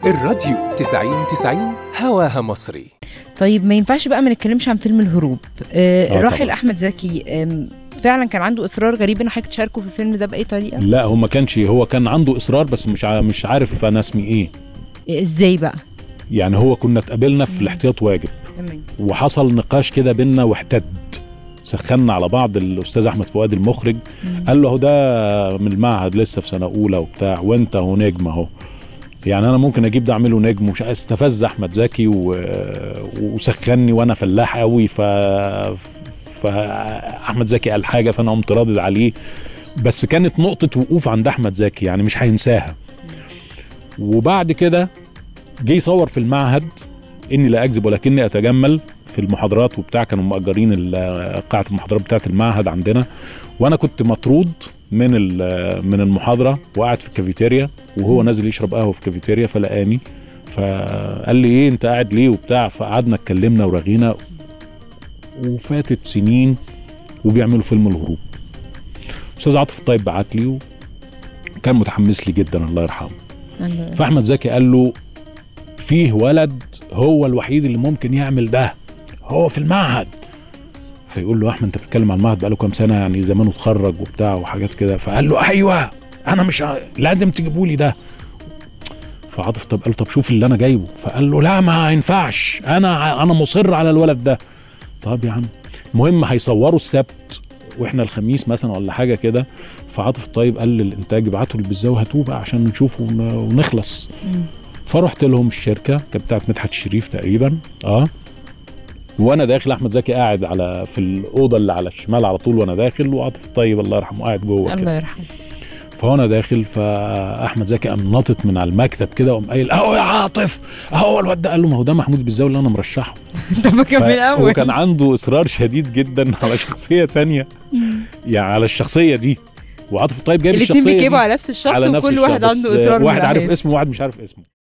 الراديو 90 90 هواها مصري طيب ما ينفعش بقى ما نتكلمش عن فيلم الهروب آه آه الراحل طبعاً. احمد زكي آم، فعلا كان عنده اصرار غريب ان حضرتك تشاركوا في الفيلم ده باي طريقه لا هو ما كانش هو كان عنده اصرار بس مش ع- مش عارف انا اسمي ايه آه، ازاي بقى يعني هو كنا اتقابلنا في الاحتياط واجب تمام وحصل نقاش كده بينا واحتد سخنا على بعض الاستاذ احمد فؤاد المخرج قال له هو ده من المعهد لسه في سنه اولى وبتاع وانت اهو نجم اهو يعني انا ممكن اجيب ده اعمله نجم ومش استفز احمد زكي و... وسخني وانا فلاح قوي ف فاحمد زكي قال حاجه فانا قمت رادد عليه بس كانت نقطه وقوف عند احمد زكي يعني مش هينساها وبعد كده جه يصور في المعهد اني لا اكذب ولكني اتجمل في المحاضرات وبتاع كانوا مأجرين ال- قاعه المحاضرات بتاعه المعهد عندنا وانا كنت مطرود من ال- من المحاضره وقاعد في الكافيتيريا وهو نازل يشرب قهوه في الكافيتيريا فلقاني فقال لي ايه انت قاعد ليه وبتاع فقعدنا اتكلمنا ورغينا وفاتت سنين وبيعملوا فيلم الهروب استاذ عاطف طيب بعت لي وكان متحمس لي جدا الله يرحمه الله. فاحمد زكي قال له فيه ولد هو الوحيد اللي ممكن يعمل ده هو في المعهد فيقول له احمد انت بتتكلم عن المعهد بقاله كام سنه يعني زمانه اتخرج وبتاع وحاجات كده فقال له ايوه انا مش ع- لازم تجيبوا لي ده فعاطف طب قال له طب شوف اللي انا جايبه فقال له لا ما ينفعش انا ع- انا مصر على الولد ده طب يا عم المهم هيصوروا السبت واحنا الخميس مثلا ولا حاجه كده فعاطف طيب قال للانتاج ابعتوا البزاوي هاتوه بقى عشان نشوفه ون- ونخلص مم. فرحت لهم الشركه كانت بتاعت مدحت الشريف تقريبا اه وانا داخل احمد زكي قاعد على في الاوضه اللي على الشمال على طول وانا داخل وعاطف الطيب الله يرحمه قاعد جوه كده الله يرحمه فانا داخل فاحمد زكي قام ناطط من على المكتب كده وقام قايل اهو يا عاطف اهو الواد ده قال له ما هو ده محمود بالزاوي اللي انا مرشحه طب ما كان من الاول وكان عنده اصرار شديد جدا على شخصيه تانية يعني على الشخصيه دي وعاطف الطيب جايب الاتنين الشخصيه بيجيبوا دي على نفس الشخص على نفس وكل الشخص واحد بس عنده اصرار من واحد عارف ناحية. اسمه وواحد مش عارف اسمه